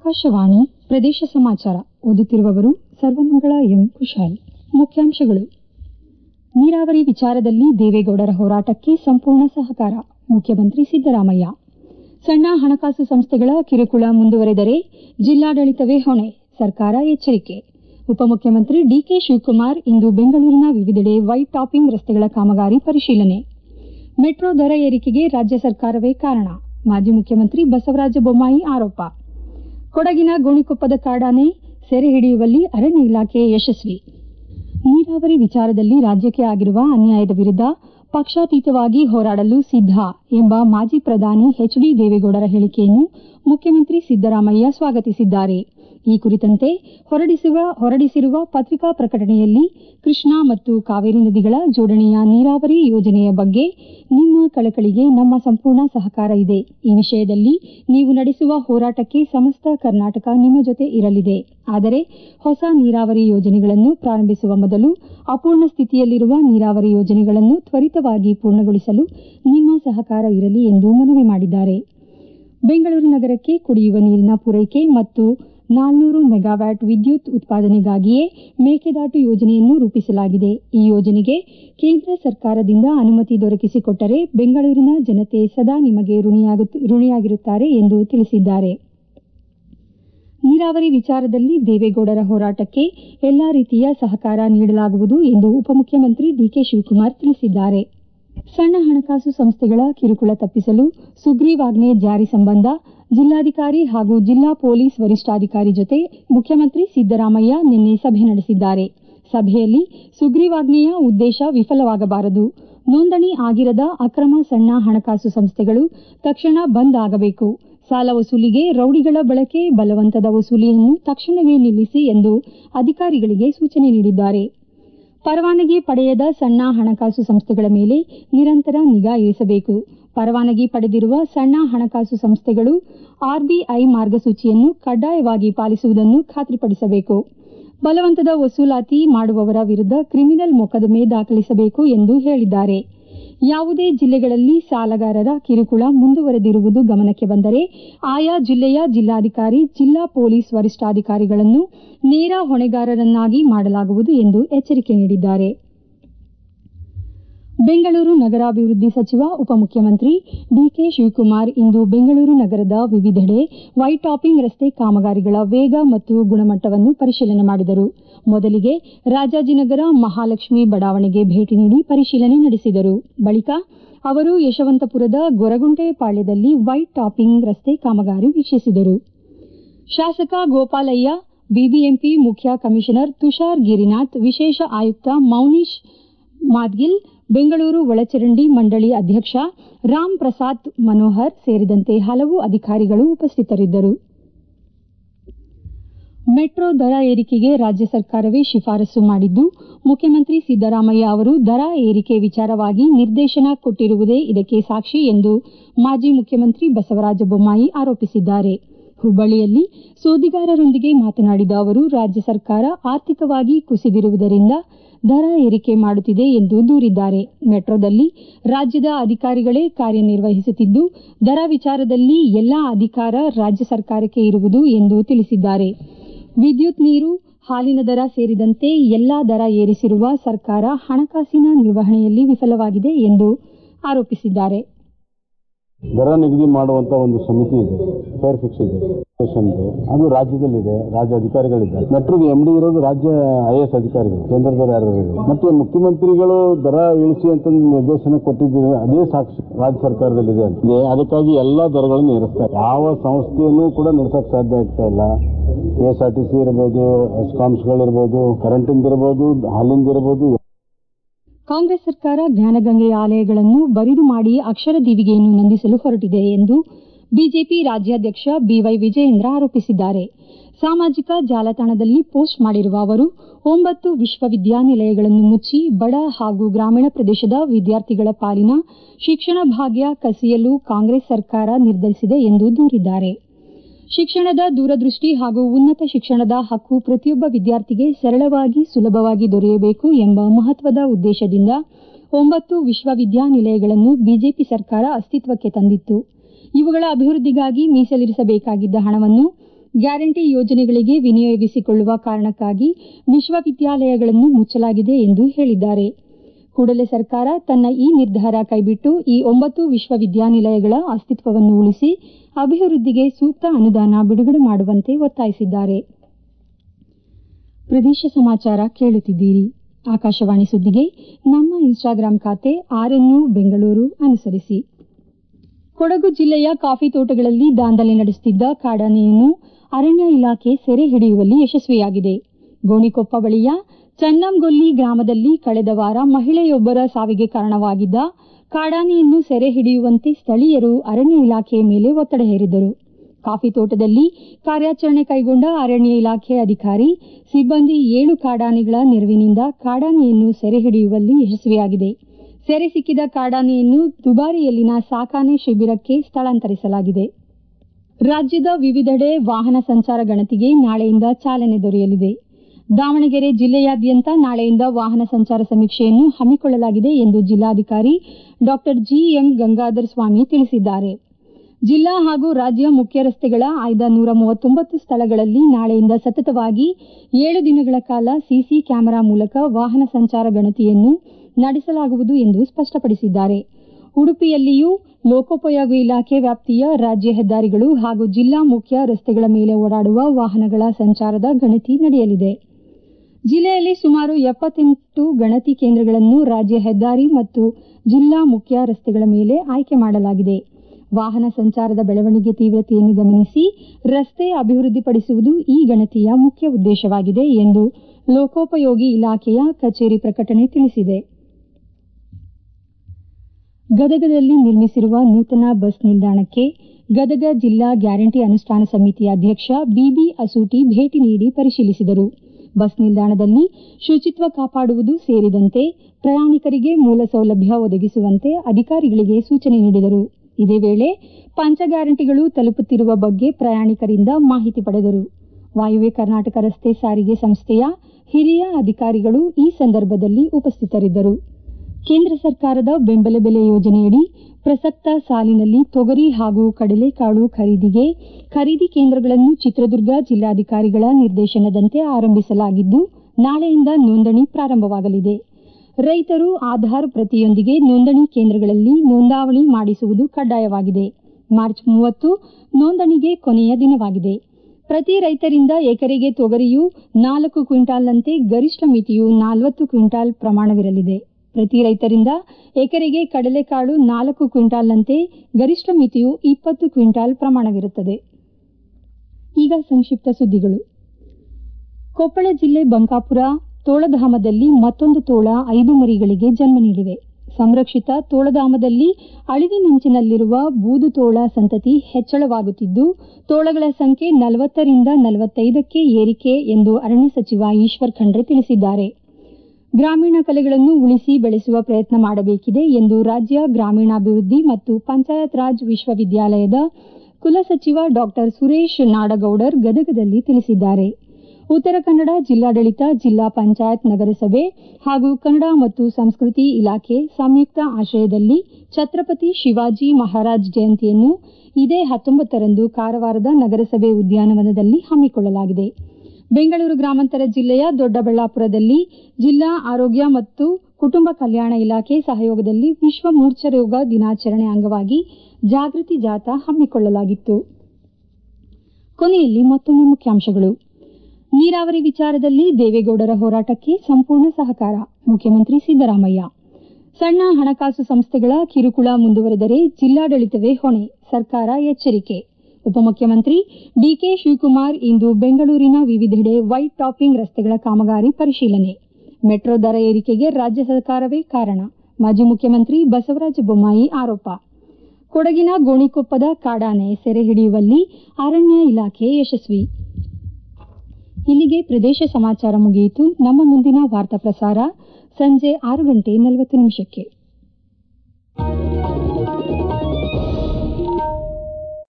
ಆಕಾಶವಾಣಿ ಪ್ರದೇಶ ಸಮಾಚಾರ ಓದುತ್ತಿರುವವರು ಸರ್ವಮಂಗಳ ಎಂ ಕುಶಾಲ್ ಮುಖ್ಯಾಂಶಗಳು ನೀರಾವರಿ ವಿಚಾರದಲ್ಲಿ ದೇವೇಗೌಡರ ಹೋರಾಟಕ್ಕೆ ಸಂಪೂರ್ಣ ಸಹಕಾರ ಮುಖ್ಯಮಂತ್ರಿ ಸಿದ್ದರಾಮಯ್ಯ ಸಣ್ಣ ಹಣಕಾಸು ಸಂಸ್ಥೆಗಳ ಕಿರುಕುಳ ಮುಂದುವರೆದರೆ ಜಿಲ್ಲಾಡಳಿತವೇ ಹೊಣೆ ಸರ್ಕಾರ ಎಚ್ಚರಿಕೆ ಉಪಮುಖ್ಯಮಂತ್ರಿ ಡಿಕೆ ಶಿವಕುಮಾರ್ ಇಂದು ಬೆಂಗಳೂರಿನ ವಿವಿಧೆಡೆ ವೈಟ್ ಟಾಪಿಂಗ್ ರಸ್ತೆಗಳ ಕಾಮಗಾರಿ ಪರಿಶೀಲನೆ ಮೆಟ್ರೋ ದರ ಏರಿಕೆಗೆ ರಾಜ್ಯ ಸರ್ಕಾರವೇ ಕಾರಣ ಮಾಜಿ ಮುಖ್ಯಮಂತ್ರಿ ಬಸವರಾಜ ಬೊಮ್ಮಾಯಿ ಆರೋಪ ಕೊಡಗಿನ ಗೋಣಿಕೊಪ್ಪದ ಕಾಡಾನೆ ಸೆರೆ ಹಿಡಿಯುವಲ್ಲಿ ಅರಣ್ಯ ಇಲಾಖೆ ಯಶಸ್ವಿ ನೀರಾವರಿ ವಿಚಾರದಲ್ಲಿ ರಾಜ್ಯಕ್ಕೆ ಆಗಿರುವ ಅನ್ಯಾಯದ ವಿರುದ್ದ ಪಕ್ಷಾತೀತವಾಗಿ ಹೋರಾಡಲು ಸಿದ್ದ ಎಂಬ ಮಾಜಿ ಪ್ರಧಾನಿ ಎಚ್ ಡಿ ದೇವೇಗೌಡರ ಹೇಳಿಕೆಯನ್ನು ಮುಖ್ಯಮಂತ್ರಿ ಸಿದ್ದರಾಮಯ್ಯ ಸ್ವಾಗತಿಸಿದ್ದಾರೆ ಈ ಕುರಿತಂತೆ ಹೊರಡಿಸಿರುವ ಪತ್ರಿಕಾ ಪ್ರಕಟಣೆಯಲ್ಲಿ ಕೃಷ್ಣಾ ಮತ್ತು ಕಾವೇರಿ ನದಿಗಳ ಜೋಡಣೆಯ ನೀರಾವರಿ ಯೋಜನೆಯ ಬಗ್ಗೆ ನಿಮ್ಮ ಕಳಕಳಿಗೆ ನಮ್ಮ ಸಂಪೂರ್ಣ ಸಹಕಾರ ಇದೆ ಈ ವಿಷಯದಲ್ಲಿ ನೀವು ನಡೆಸುವ ಹೋರಾಟಕ್ಕೆ ಸಮಸ್ತ ಕರ್ನಾಟಕ ನಿಮ್ಮ ಜೊತೆ ಇರಲಿದೆ ಆದರೆ ಹೊಸ ನೀರಾವರಿ ಯೋಜನೆಗಳನ್ನು ಪ್ರಾರಂಭಿಸುವ ಮೊದಲು ಅಪೂರ್ಣ ಸ್ಥಿತಿಯಲ್ಲಿರುವ ನೀರಾವರಿ ಯೋಜನೆಗಳನ್ನು ತ್ವರಿತವಾಗಿ ಪೂರ್ಣಗೊಳಿಸಲು ನಿಮ್ಮ ಸಹಕಾರ ಇರಲಿ ಎಂದು ಮನವಿ ಮಾಡಿದ್ದಾರೆ ಬೆಂಗಳೂರು ನಗರಕ್ಕೆ ಕುಡಿಯುವ ನೀರಿನ ಪೂರೈಕೆ ಮತ್ತು ನಾಲ್ನೂರು ಮೆಗಾವ್ಯಾಟ್ ವಿದ್ಯುತ್ ಉತ್ಪಾದನೆಗಾಗಿಯೇ ಮೇಕೆದಾಟು ಯೋಜನೆಯನ್ನು ರೂಪಿಸಲಾಗಿದೆ ಈ ಯೋಜನೆಗೆ ಕೇಂದ್ರ ಸರ್ಕಾರದಿಂದ ಅನುಮತಿ ದೊರಕಿಸಿಕೊಟ್ಟರೆ ಬೆಂಗಳೂರಿನ ಜನತೆ ಸದಾ ನಿಮಗೆ ಋಣಿಯಾಗಿರುತ್ತಾರೆ ಎಂದು ತಿಳಿಸಿದ್ದಾರೆ ನೀರಾವರಿ ವಿಚಾರದಲ್ಲಿ ದೇವೇಗೌಡರ ಹೋರಾಟಕ್ಕೆ ಎಲ್ಲಾ ರೀತಿಯ ಸಹಕಾರ ನೀಡಲಾಗುವುದು ಎಂದು ಉಪಮುಖ್ಯಮಂತ್ರಿ ಡಿಕೆ ಶಿವಕುಮಾರ್ ತಿಳಿಸಿದ್ದಾರೆ ಸಣ್ಣ ಹಣಕಾಸು ಸಂಸ್ಥೆಗಳ ಕಿರುಕುಳ ತಪ್ಪಿಸಲು ಸುಗ್ರೀವಾಜ್ಞೆ ಜಾರಿ ಸಂಬಂಧ ಜಿಲ್ಲಾಧಿಕಾರಿ ಹಾಗೂ ಜಿಲ್ಲಾ ಪೊಲೀಸ್ ವರಿಷ್ಠಾಧಿಕಾರಿ ಜೊತೆ ಮುಖ್ಯಮಂತ್ರಿ ಸಿದ್ದರಾಮಯ್ಯ ನಿನ್ನೆ ಸಭೆ ನಡೆಸಿದ್ದಾರೆ ಸಭೆಯಲ್ಲಿ ಸುಗ್ರೀವಾಜ್ಞೆಯ ಉದ್ದೇಶ ವಿಫಲವಾಗಬಾರದು ನೋಂದಣಿ ಆಗಿರದ ಅಕ್ರಮ ಸಣ್ಣ ಹಣಕಾಸು ಸಂಸ್ಥೆಗಳು ತಕ್ಷಣ ಬಂದ್ ಆಗಬೇಕು ಸಾಲ ವಸೂಲಿಗೆ ರೌಡಿಗಳ ಬಳಕೆ ಬಲವಂತದ ವಸೂಲಿಯನ್ನು ತಕ್ಷಣವೇ ನಿಲ್ಲಿಸಿ ಎಂದು ಅಧಿಕಾರಿಗಳಿಗೆ ಸೂಚನೆ ನೀಡಿದ್ದಾರೆ ಪರವಾನಗಿ ಪಡೆಯದ ಸಣ್ಣ ಹಣಕಾಸು ಸಂಸ್ಥೆಗಳ ಮೇಲೆ ನಿರಂತರ ನಿಗಾ ಇರಿಸಬೇಕು ಪರವಾನಗಿ ಪಡೆದಿರುವ ಸಣ್ಣ ಹಣಕಾಸು ಸಂಸ್ಥೆಗಳು ಆರ್ಬಿಐ ಮಾರ್ಗಸೂಚಿಯನ್ನು ಕಡ್ಡಾಯವಾಗಿ ಪಾಲಿಸುವುದನ್ನು ಖಾತ್ರಿಪಡಿಸಬೇಕು ಬಲವಂತದ ವಸೂಲಾತಿ ಮಾಡುವವರ ವಿರುದ್ದ ಕ್ರಿಮಿನಲ್ ಮೊಕದ್ದಮೆ ದಾಖಲಿಸಬೇಕು ಎಂದು ಹೇಳಿದ್ದಾರೆ ಯಾವುದೇ ಜಿಲ್ಲೆಗಳಲ್ಲಿ ಸಾಲಗಾರರ ಕಿರುಕುಳ ಮುಂದುವರೆದಿರುವುದು ಗಮನಕ್ಕೆ ಬಂದರೆ ಆಯಾ ಜಿಲ್ಲೆಯ ಜಿಲ್ಲಾಧಿಕಾರಿ ಜಿಲ್ಲಾ ಪೊಲೀಸ್ ವರಿಷ್ಠಾಧಿಕಾರಿಗಳನ್ನು ನೇರ ಹೊಣೆಗಾರರನ್ನಾಗಿ ಮಾಡಲಾಗುವುದು ಎಂದು ಎಚ್ಚರಿಕೆ ನೀಡಿದ್ದಾರೆ ಬೆಂಗಳೂರು ನಗರಾಭಿವೃದ್ಧಿ ಸಚಿವ ಉಪಮುಖ್ಯಮಂತ್ರಿ ಡಿಕೆ ಶಿವಕುಮಾರ್ ಇಂದು ಬೆಂಗಳೂರು ನಗರದ ವಿವಿಧೆಡೆ ವೈಟ್ ಟಾಪಿಂಗ್ ರಸ್ತೆ ಕಾಮಗಾರಿಗಳ ವೇಗ ಮತ್ತು ಗುಣಮಟ್ಟವನ್ನು ಪರಿಶೀಲನೆ ಮಾಡಿದರು ಮೊದಲಿಗೆ ರಾಜಾಜಿನಗರ ಮಹಾಲಕ್ಷ್ಮಿ ಬಡಾವಣೆಗೆ ಭೇಟಿ ನೀಡಿ ಪರಿಶೀಲನೆ ನಡೆಸಿದರು ಬಳಿಕ ಅವರು ಯಶವಂತಪುರದ ಗೊರಗುಂಟೆ ಪಾಳ್ಯದಲ್ಲಿ ವೈಟ್ ಟಾಪಿಂಗ್ ರಸ್ತೆ ಕಾಮಗಾರಿ ವೀಕ್ಷಿಸಿದರು ಶಾಸಕ ಗೋಪಾಲಯ್ಯ ಬಿಬಿಎಂಪಿ ಮುಖ್ಯ ಕಮಿಷನರ್ ತುಷಾರ್ ಗಿರಿನಾಥ್ ವಿಶೇಷ ಆಯುಕ್ತ ಮೌನೀಶ್ ಮಾದ್ಗಿಲ್ ಬೆಂಗಳೂರು ಒಳಚರಂಡಿ ಮಂಡಳಿ ಅಧ್ಯಕ್ಷ ರಾಮ್ ಪ್ರಸಾದ್ ಮನೋಹರ್ ಸೇರಿದಂತೆ ಹಲವು ಅಧಿಕಾರಿಗಳು ಉಪಸ್ಥಿತರಿದ್ದರು ಮೆಟ್ರೋ ದರ ಏರಿಕೆಗೆ ರಾಜ್ಯ ಸರ್ಕಾರವೇ ಶಿಫಾರಸು ಮಾಡಿದ್ದು ಮುಖ್ಯಮಂತ್ರಿ ಸಿದ್ದರಾಮಯ್ಯ ಅವರು ದರ ಏರಿಕೆ ವಿಚಾರವಾಗಿ ನಿರ್ದೇಶನ ಕೊಟ್ಟಿರುವುದೇ ಇದಕ್ಕೆ ಸಾಕ್ಷಿ ಎಂದು ಮಾಜಿ ಮುಖ್ಯಮಂತ್ರಿ ಬಸವರಾಜ ಬೊಮ್ಮಾಯಿ ಆರೋಪಿಸಿದ್ದಾರೆ ಹುಬ್ಬಳ್ಳಿಯಲ್ಲಿ ಸುದ್ದಿಗಾರರೊಂದಿಗೆ ಮಾತನಾಡಿದ ಅವರು ರಾಜ್ಯ ಸರ್ಕಾರ ಆರ್ಥಿಕವಾಗಿ ಕುಸಿದಿರುವುದರಿಂದ ದರ ಏರಿಕೆ ಮಾಡುತ್ತಿದೆ ಎಂದು ದೂರಿದ್ದಾರೆ ಮೆಟ್ರೋದಲ್ಲಿ ರಾಜ್ಯದ ಅಧಿಕಾರಿಗಳೇ ಕಾರ್ಯನಿರ್ವಹಿಸುತ್ತಿದ್ದು ದರ ವಿಚಾರದಲ್ಲಿ ಎಲ್ಲಾ ಅಧಿಕಾರ ರಾಜ್ಯ ಸರ್ಕಾರಕ್ಕೆ ಇರುವುದು ಎಂದು ತಿಳಿಸಿದ್ದಾರೆ ವಿದ್ಯುತ್ ನೀರು ಹಾಲಿನ ದರ ಸೇರಿದಂತೆ ಎಲ್ಲಾ ದರ ಏರಿಸಿರುವ ಸರ್ಕಾರ ಹಣಕಾಸಿನ ನಿರ್ವಹಣೆಯಲ್ಲಿ ವಿಫಲವಾಗಿದೆ ಎಂದು ಆರೋಪಿಸಿದ್ದಾರೆ ದರ ನಿಗದಿ ಮಾಡುವಂತ ಒಂದು ಸಮಿತಿ ಇದೆ ಫೇರ್ ಫಿಕ್ಸ್ ಇದೆ ಸ್ಟೇಷನ್ದು ಅದು ರಾಜ್ಯದಲ್ಲಿದೆ ರಾಜ್ಯ ಅಧಿಕಾರಿಗಳಿದ್ದಾರೆ ಮೆಟ್ರೋಗೆ ಎಂ ಡಿ ಇರೋದು ರಾಜ್ಯ ಐ ಎಸ್ ಅಧಿಕಾರಿಗಳು ಕೇಂದ್ರದವರು ಯಾರು ಇರೋದು. ಮತ್ತೆ ಮುಖ್ಯಮಂತ್ರಿಗಳು ದರ ಇಳಿಸಿ ಅಂತ ನಿರ್ದೇಶನ ಕೊಟ್ಟಿದ್ದಾರೆ ಅದೇ ಸಾಕ್ಷಿ ರಾಜ್ಯ ಸರ್ಕಾರದಲ್ಲಿದೆ ಅಂತ ಇದೆ. ಅದಕ್ಕಾಗಿ ಎಲ್ಲಾ ದರಗಳನ್ನು ಏರಿಸ್ತಾರೆ ಯಾವ ಸಂಸ್ಥೆಯನ್ನು ಕೂಡ ನಡೆಸಕ್ ಸಾಧ್ಯ ಆಗ್ತಾ ಇಲ್ಲ K S R T C ಇರ್ಬೋದು ಎಸ್ಕಾಮ್ಸ್ಗಳಿರ್ಬೋದು ಕರೆಂಟಿಂದ ಇರ್ಬೋದು ಹಾಲಿಂದ ಇರ್ಬೋದು ಕಾಂಗ್ರೆಸ್ ಸರ್ಕಾರ ಜ್ಞಾನಗಂಗೆಯ ಆಲಯಗಳನ್ನು ಬರಿದು ಮಾಡಿ ಅಕ್ಷರ ದೀವಿಗೆಯನ್ನು ನಂದಿಸಲು ಹೊರಟಿದೆ ಎಂದು ಬಿಜೆಪಿ ರಾಜ್ಯಾಧ್ಯಕ್ಷ ಬಿವೈ ವಿಜಯೇಂದ್ರ ಆರೋಪಿಸಿದ್ದಾರೆ ಸಾಮಾಜಿಕ ಜಾಲತಾಣದಲ್ಲಿ ಪೋಸ್ಟ್ ಮಾಡಿರುವ ಅವರು ಒಂಬತ್ತು ವಿಶ್ವವಿದ್ಯಾನಿಲಯಗಳನ್ನು ಮುಚ್ಚಿ ಬಡ ಹಾಗೂ ಗ್ರಾಮೀಣ ಪ್ರದೇಶದ ವಿದ್ಯಾರ್ಥಿಗಳ ಪಾಲಿನ ಶಿಕ್ಷಣ ಭಾಗ್ಯ ಕಸಿಯಲು ಕಾಂಗ್ರೆಸ್ ಸರ್ಕಾರ ನಿರ್ಧರಿಸಿದೆ ಎಂದು ದೂರಿದ್ದಾರೆ ಶಿಕ್ಷಣದ ದೂರದೃಷ್ಟಿ ಹಾಗೂ ಉನ್ನತ ಶಿಕ್ಷಣದ ಹಕ್ಕು ಪ್ರತಿಯೊಬ್ಬ ವಿದ್ಯಾರ್ಥಿಗೆ ಸರಳವಾಗಿ ಸುಲಭವಾಗಿ ದೊರೆಯಬೇಕು ಎಂಬ ಮಹತ್ವದ ಉದ್ದೇಶದಿಂದ ಒಂಬತ್ತು ವಿಶ್ವವಿದ್ಯಾನಿಲಯಗಳನ್ನು ಬಿಜೆಪಿ ಸರ್ಕಾರ ಅಸ್ತಿತ್ವಕ್ಕೆ ತಂದಿತ್ತು ಇವುಗಳ ಅಭಿವೃದ್ಧಿಗಾಗಿ ಮೀಸಲಿರಿಸಬೇಕಾಗಿದ್ದ ಹಣವನ್ನು ಗ್ಯಾರಂಟಿ ಯೋಜನೆಗಳಿಗೆ ವಿನಿಯೋಗಿಸಿಕೊಳ್ಳುವ ಕಾರಣಕ್ಕಾಗಿ ವಿಶ್ವವಿದ್ಯಾಲಯಗಳನ್ನು ಮುಚ್ಚಲಾಗಿದೆ ಎಂದು ಹೇಳಿದ್ದಾರೆ ಕೂಡಲೇ ಸರ್ಕಾರ ತನ್ನ ಈ ನಿರ್ಧಾರ ಕೈಬಿಟ್ಟು ಈ ಒಂಬತ್ತು ವಿಶ್ವವಿದ್ಯಾನಿಲಯಗಳ ಅಸ್ತಿತ್ವವನ್ನು ಉಳಿಸಿ ಅಭಿವೃದ್ಧಿಗೆ ಸೂಕ್ತ ಅನುದಾನ ಬಿಡುಗಡೆ ಮಾಡುವಂತೆ ಒತ್ತಾಯಿಸಿದ್ದಾರೆ ಪ್ರದೇಶ ಸಮಾಚಾರ ಕೇಳುತ್ತಿದ್ದೀರಿ ಆಕಾಶವಾಣಿ ಸುದ್ದಿಗೆ ನಮ್ಮ ಇನ್ಸ್ಟಾಗ್ರಾಂ ಖಾತೆ ಆರ್ಎನ್ಯು ಬೆಂಗಳೂರು ಅನುಸರಿಸಿ ಕೊಡಗು ಜಿಲ್ಲೆಯ ಕಾಫಿ ತೋಟಗಳಲ್ಲಿ ದಾಂಧಲೆ ನಡೆಸುತ್ತಿದ್ದ ಕಾಡಾನೆಯನ್ನು ಅರಣ್ಯ ಇಲಾಖೆ ಸೆರೆ ಹಿಡಿಯುವಲ್ಲಿ ಯಶಸ್ವಿಯಾಗಿದೆ ಗೋಣಿಕೊಪ್ಪ ಬಳಿಯ ಚನ್ನಂಗೊಲ್ಲಿ ಗ್ರಾಮದಲ್ಲಿ ಕಳೆದ ವಾರ ಮಹಿಳೆಯೊಬ್ಬರ ಸಾವಿಗೆ ಕಾರಣವಾಗಿದ್ದ ಕಾಡಾನೆಯನ್ನು ಸೆರೆ ಹಿಡಿಯುವಂತೆ ಸ್ಥಳೀಯರು ಅರಣ್ಯ ಇಲಾಖೆಯ ಮೇಲೆ ಒತ್ತಡ ಹೇರಿದ್ದರು ಕಾಫಿ ತೋಟದಲ್ಲಿ ಕಾರ್ಯಾಚರಣೆ ಕೈಗೊಂಡ ಅರಣ್ಯ ಇಲಾಖೆ ಅಧಿಕಾರಿ ಸಿಬ್ಬಂದಿ ಏಳು ಕಾಡಾನೆಗಳ ನೆರವಿನಿಂದ ಕಾಡಾನೆಯನ್ನು ಸೆರೆ ಹಿಡಿಯುವಲ್ಲಿ ಯಶಸ್ವಿಯಾಗಿದೆ ಸೆರೆ ಸಿಕ್ಕಿದ ಕಾಡಾನೆಯನ್ನು ದುಬಾರಿಯಲ್ಲಿನ ಸಾಕಾನೆ ಶಿಬಿರಕ್ಕೆ ಸ್ಥಳಾಂತರಿಸಲಾಗಿದೆ ರಾಜ್ಯದ ವಿವಿಧೆಡೆ ವಾಹನ ಸಂಚಾರ ಗಣತಿಗೆ ನಾಳೆಯಿಂದ ಚಾಲನೆ ದೊರೆಯಲಿದೆ ದಾವಣಗೆರೆ ಜಿಲ್ಲೆಯಾದ್ಯಂತ ನಾಳೆಯಿಂದ ವಾಹನ ಸಂಚಾರ ಸಮೀಕ್ಷೆಯನ್ನು ಹಮ್ಮಿಕೊಳ್ಳಲಾಗಿದೆ ಎಂದು ಜಿಲ್ಲಾಧಿಕಾರಿ ಡಾ ಜಿಎಂ ಗಂಗಾಧರ ಸ್ವಾಮಿ ತಿಳಿಸಿದ್ದಾರೆ ಜಿಲ್ಲಾ ಹಾಗೂ ರಾಜ್ಯ ಮುಖ್ಯ ರಸ್ತೆಗಳ ಆಯ್ದ ನೂರ ಮೂವತ್ತೊಂಬತ್ತು ಸ್ಥಳಗಳಲ್ಲಿ ನಾಳೆಯಿಂದ ಸತತವಾಗಿ ಏಳು ದಿನಗಳ ಕಾಲ ಸಿಸಿ ಕ್ಯಾಮೆರಾ ಮೂಲಕ ವಾಹನ ಸಂಚಾರ ಗಣತಿಯನ್ನು ನಡೆಸಲಾಗುವುದು ಎಂದು ಸ್ಪಷ್ಟಪಡಿಸಿದ್ದಾರೆ ಉಡುಪಿಯಲ್ಲಿಯೂ ಲೋಕೋಪಯೋಗಿ ಇಲಾಖೆ ವ್ಯಾಪ್ತಿಯ ರಾಜ್ಯ ಹೆದ್ದಾರಿಗಳು ಹಾಗೂ ಜಿಲ್ಲಾ ಮುಖ್ಯ ರಸ್ತೆಗಳ ಮೇಲೆ ಓಡಾಡುವ ವಾಹನಗಳ ಸಂಚಾರದ ಗಣತಿ ನಡೆಯಲಿದೆ ಜಿಲ್ಲೆಯಲ್ಲಿ ಸುಮಾರು ಎಪ್ಪತ್ತೆಂಟು ಗಣತಿ ಕೇಂದ್ರಗಳನ್ನು ರಾಜ್ಯ ಹೆದ್ದಾರಿ ಮತ್ತು ಜಿಲ್ಲಾ ಮುಖ್ಯ ರಸ್ತೆಗಳ ಮೇಲೆ ಆಯ್ಕೆ ಮಾಡಲಾಗಿದೆ ವಾಹನ ಸಂಚಾರದ ಬೆಳವಣಿಗೆ ತೀವ್ರತೆಯನ್ನು ಗಮನಿಸಿ ರಸ್ತೆ ಅಭಿವೃದ್ಧಿಪಡಿಸುವುದು ಈ ಗಣತಿಯ ಮುಖ್ಯ ಉದ್ದೇಶವಾಗಿದೆ ಎಂದು ಲೋಕೋಪಯೋಗಿ ಇಲಾಖೆಯ ಕಚೇರಿ ಪ್ರಕಟಣೆ ತಿಳಿಸಿದೆ ಗದಗದಲ್ಲಿ ನಿರ್ಮಿಸಿರುವ ನೂತನ ಬಸ್ ನಿಲ್ದಾಣಕ್ಕೆ ಗದಗ ಜಿಲ್ಲಾ ಗ್ಯಾರಂಟಿ ಅನುಷ್ಠಾನ ಸಮಿತಿಯ ಅಧ್ಯಕ್ಷ ಬಿಬಿ ಅಸೂಟಿ ಭೇಟಿ ನೀಡಿ ಪರಿಶೀಲಿಸಿದರು ಬಸ್ ನಿಲ್ದಾಣದಲ್ಲಿ ಶುಚಿತ್ವ ಕಾಪಾಡುವುದು ಸೇರಿದಂತೆ ಪ್ರಯಾಣಿಕರಿಗೆ ಮೂಲ ಸೌಲಭ್ಯ ಒದಗಿಸುವಂತೆ ಅಧಿಕಾರಿಗಳಿಗೆ ಸೂಚನೆ ನೀಡಿದರು ಇದೇ ವೇಳೆ ಪಂಚ ಗ್ಯಾರಂಟಿಗಳು ತಲುಪುತ್ತಿರುವ ಬಗ್ಗೆ ಪ್ರಯಾಣಿಕರಿಂದ ಮಾಹಿತಿ ಪಡೆದರು ವಾಯುವ್ಯ ಕರ್ನಾಟಕ ರಸ್ತೆ ಸಾರಿಗೆ ಸಂಸ್ಥೆಯ ಹಿರಿಯ ಅಧಿಕಾರಿಗಳು ಈ ಸಂದರ್ಭದಲ್ಲಿ ಉಪಸ್ಥಿತರಿದ್ದರು ಕೇಂದ್ರ ಸರ್ಕಾರದ ಬೆಂಬಲ ಬೆಲೆ ಯೋಜನೆಯಡಿ ಪ್ರಸಕ್ತ ಸಾಲಿನಲ್ಲಿ ತೊಗರಿ ಹಾಗೂ ಕಡಲೆಕಾಳು ಖರೀದಿಗೆ ಖರೀದಿ ಕೇಂದ್ರಗಳನ್ನು ಚಿತ್ರದುರ್ಗ ಜಿಲ್ಲಾಧಿಕಾರಿಗಳ ನಿರ್ದೇಶನದಂತೆ ಆರಂಭಿಸಲಾಗಿದ್ದು ನಾಳೆಯಿಂದ ನೋಂದಣಿ ಪ್ರಾರಂಭವಾಗಲಿದೆ ರೈತರು ಆಧಾರ್ ಪ್ರತಿಯೊಂದಿಗೆ ನೋಂದಣಿ ಕೇಂದ್ರಗಳಲ್ಲಿ ನೋಂದಾವಣಿ ಮಾಡಿಸುವುದು ಕಡ್ಡಾಯವಾಗಿದೆ ಮಾರ್ಚ್ ಮೂವತ್ತು ನೋಂದಣಿಗೆ ಕೊನೆಯ ದಿನವಾಗಿದೆ ಪ್ರತಿ ರೈತರಿಂದ ಎಕರೆಗೆ ತೊಗರಿಯು ನಾಲ್ಕು ಕ್ವಿಂಟಾಲ್ನಂತೆ ಗರಿಷ್ಠ ಮಿತಿಯು ನಲವತ್ತು ಕ್ವಿಂಟಾಲ್ ಪ್ರಮಾಣವಿರಲಿದೆ ಪ್ರತಿ ರೈತರಿಂದ ಎಕರೆಗೆ ಕಡಲೆಕಾಳು ನಾಲ್ಕು ಕ್ವಿಂಟಾಲ್ನಂತೆ ಗರಿಷ್ಠ ಮಿತಿಯು ಇಪ್ಪತ್ತು ಕ್ವಿಂಟಾಲ್ ಪ್ರಮಾಣವಿರುತ್ತದೆ ಈಗ ಸಂಕ್ಷಿಪ್ತ ಸುದ್ದಿಗಳು ಕೊಪ್ಪಳ ಜಿಲ್ಲೆ ಬಂಕಾಪುರ ತೋಳಧಾಮದಲ್ಲಿ ಮತ್ತೊಂದು ತೋಳ ಐದು ಮರಿಗಳಿಗೆ ಜನ್ಮ ನೀಡಿವೆ ಸಂರಕ್ಷಿತ ತೋಳಧಾಮದಲ್ಲಿ ಅಳಿವಿನಂಚಿನಲ್ಲಿರುವ ಬೂದು ತೋಳ ಸಂತತಿ ಹೆಚ್ಚಳವಾಗುತ್ತಿದ್ದು ತೋಳಗಳ ಸಂಖ್ಯೆ ನಲವತ್ತರಿಂದ ನಲವತ್ತೈದಕ್ಕೆ ಏರಿಕೆ ಎಂದು ಅರಣ್ಯ ಸಚಿವ ಈಶ್ವರ್ ಖಂಡ್ರೆ ತಿಳಿಸಿದ್ದಾರೆ ಗ್ರಾಮೀಣ ಕಲೆಗಳನ್ನು ಉಳಿಸಿ ಬೆಳೆಸುವ ಪ್ರಯತ್ನ ಮಾಡಬೇಕಿದೆ ಎಂದು ರಾಜ್ಯ ಗ್ರಾಮೀಣಾಭಿವೃದ್ಧಿ ಮತ್ತು ಪಂಚಾಯತ್ ರಾಜ್ ವಿಶ್ವವಿದ್ಯಾಲಯದ ಕುಲಸಚಿವ ಡಾ ಸುರೇಶ್ ನಾಡಗೌಡರ್ ಗದಗದಲ್ಲಿ ತಿಳಿಸಿದ್ದಾರೆ ಉತ್ತರ ಕನ್ನಡ ಜಿಲ್ಲಾಡಳಿತ ಜಿಲ್ಲಾ ಪಂಚಾಯತ್ ನಗರಸಭೆ ಹಾಗೂ ಕನ್ನಡ ಮತ್ತು ಸಂಸ್ಕೃತಿ ಇಲಾಖೆ ಸಂಯುಕ್ತ ಆಶ್ರಯದಲ್ಲಿ ಛತ್ರಪತಿ ಶಿವಾಜಿ ಮಹಾರಾಜ್ ಜಯಂತಿಯನ್ನು ಇದೇ ಹತ್ತೊಂಬತ್ತರಂದು ಕಾರವಾರದ ನಗರಸಭೆ ಉದ್ಯಾನವನದಲ್ಲಿ ಹಮ್ಮಿಕೊಳ್ಳಲಾಗಿದೆ ಬೆಂಗಳೂರು ಗ್ರಾಮಾಂತರ ಜಿಲ್ಲೆಯ ದೊಡ್ಡಬಳ್ಳಾಪುರದಲ್ಲಿ ಜಿಲ್ಲಾ ಆರೋಗ್ಯ ಮತ್ತು ಕುಟುಂಬ ಕಲ್ಯಾಣ ಇಲಾಖೆ ಸಹಯೋಗದಲ್ಲಿ ವಿಶ್ವ ಮೂರ್ಛರೋಗ ದಿನಾಚರಣೆ ಅಂಗವಾಗಿ ಜಾಗೃತಿ ಜಾಥಾ ಹಮ್ಮಿಕೊಳ್ಳಲಾಗಿತ್ತು ಕೊನೆಯಲ್ಲಿ ಮತ್ತೊಮ್ಮೆ ಮುಖ್ಯಾಂಶಗಳು ನೀರಾವರಿ ವಿಚಾರದಲ್ಲಿ ದೇವೇಗೌಡರ ಹೋರಾಟಕ್ಕೆ ಸಂಪೂರ್ಣ ಸಹಕಾರ ಮುಖ್ಯಮಂತ್ರಿ ಸಿದ್ದರಾಮಯ್ಯ ಸಣ್ಣ ಹಣಕಾಸು ಸಂಸ್ಥೆಗಳ ಕಿರುಕುಳ ಮುಂದುವರೆದರೆ ಜಿಲ್ಲಾಡಳಿತವೇ ಹೊಣೆ ಸರ್ಕಾರ ಎಚ್ಚರಿಕೆ ಉಪಮುಖ್ಯಮಂತ್ರಿ ಡಿಕೆ ಶಿವಕುಮಾರ್ ಇಂದು ಬೆಂಗಳೂರಿನ ವಿವಿಧೆಡೆ ವೈಟ್ ಟಾಪಿಂಗ್ ರಸ್ತೆಗಳ ಕಾಮಗಾರಿ ಪರಿಶೀಲನೆ ಮೆಟ್ರೋ ದರ ಏರಿಕೆಗೆ ರಾಜ್ಯ ಸರ್ಕಾರವೇ ಕಾರಣ ಮಾಜಿ ಮುಖ್ಯಮಂತ್ರಿ ಬಸವರಾಜ ಬೊಮ್ಮಾಯಿ ಆರೋಪ ಕೊಡಗಿನ ಗೋಣಿಕೊಪ್ಪದ ಕಾಡಾನೆ ಸೆರೆ ಹಿಡಿಯುವಲ್ಲಿ ಅರಣ್ಯ ಇಲಾಖೆ ಯಶಸ್ವಿ ಇಲ್ಲಿಗೆ ಪ್ರದೇಶ ಸಮಾಚಾರ ಮುಗಿಯಿತು ನಮ್ಮ ಮುಂದಿನ ವಾರ್ತಾ ಪ್ರಸಾರ ಸಂಜೆ ಆರು ಗಂಟೆ ನಲವತ್ತು ನಿಮಿಷಕ್ಕೆ